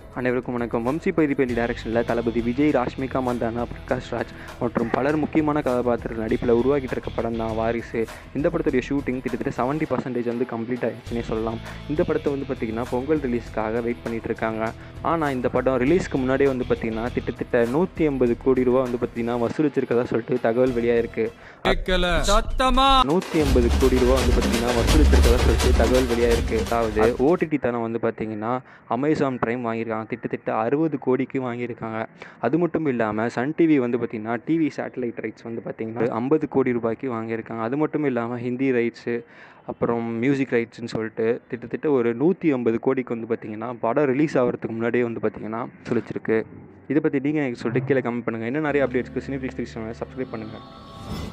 அனைவருக்கும் வணக்கம் வம்சி பைதிப்பள்ளி டைரக்ஷனில் தளபதி விஜய் ராஷ்மிகா மந்தானா பிரகாஷ் ராஜ் மற்றும் பலர் முக்கியமான கதாபாத்திர நடிப்பில் உருவாக்கிட்டு இருக்க படம் தான் வாரிசு இந்த படத்துடைய ஷூட்டிங் கிட்டத்தட்ட செவன்ட்டி பர்சன்டேஜ் வந்து கம்ப்ளீட் ஆகிடுச்சுன்னே சொல்லலாம் இந்த படத்தை வந்து பார்த்திங்கன்னா பொங்கல் ரிலீஸ்க்காக வெயிட் பண்ணிட்டு இருக்காங்க ஆனால் இந்த படம் ரிலீஸ்க்கு முன்னாடியே வந்து பார்த்திங்கன்னா கிட்டத்தட்ட நூற்றி ஐம்பது கோடி ரூபா வந்து பார்த்திங்கன்னா வசூலிச்சிருக்கதா சொல்லிட்டு தகவல் வெளியாயிருக்கு கேட்கல சத்தமா நூற்றி ஐம்பது கோடி ரூபா வந்து பார்த்தீங்கன்னா வசூலிச்சிருக்கதா சொல்லிட்டு தகவல் வெளியாயிருக்கு அதாவது ஓடிடி தனம் வந்து பார்த்தீங்கன்னா அமேசான் பிரைம் வாங்கியிருக்காங்க கிட்டத்தட்ட அறுபது கோடிக்கு வாங்கியிருக்காங்க அது மட்டும் இல்லாமல் சன் டிவி வந்து பார்த்தீங்கன்னா டிவி சேட்டலைட் ரைட்ஸ் வந்து பார்த்தீங்கன்னா ஐம்பது கோடி ரூபாய்க்கு வாங்கியிருக்காங்க அது மட்டும் இல்லாமல் ஹிந்தி ரைட்ஸு அப்புறம் மியூசிக் ரைட்ஸ்னு சொல்லிட்டு கிட்டத்தட்ட ஒரு நூற்றி ஐம்பது கோடிக்கு வந்து பார்த்தீங்கன்னா படம் ரிலீஸ் ஆகிறதுக்கு முன்னாடியே வந்து பார்த்தீங்கன்னா சொல்லிச்சிருக்கு இதை பற்றி நீங்கள் எனக்கு சொல்லிட்டு கீழே கமெண்ட் பண்ணுங்கள் இன்னும் நிறைய அப்டேட்ஸ்க்கு சினி சப்ஸ்கிரைப் பண்ணுங்கள்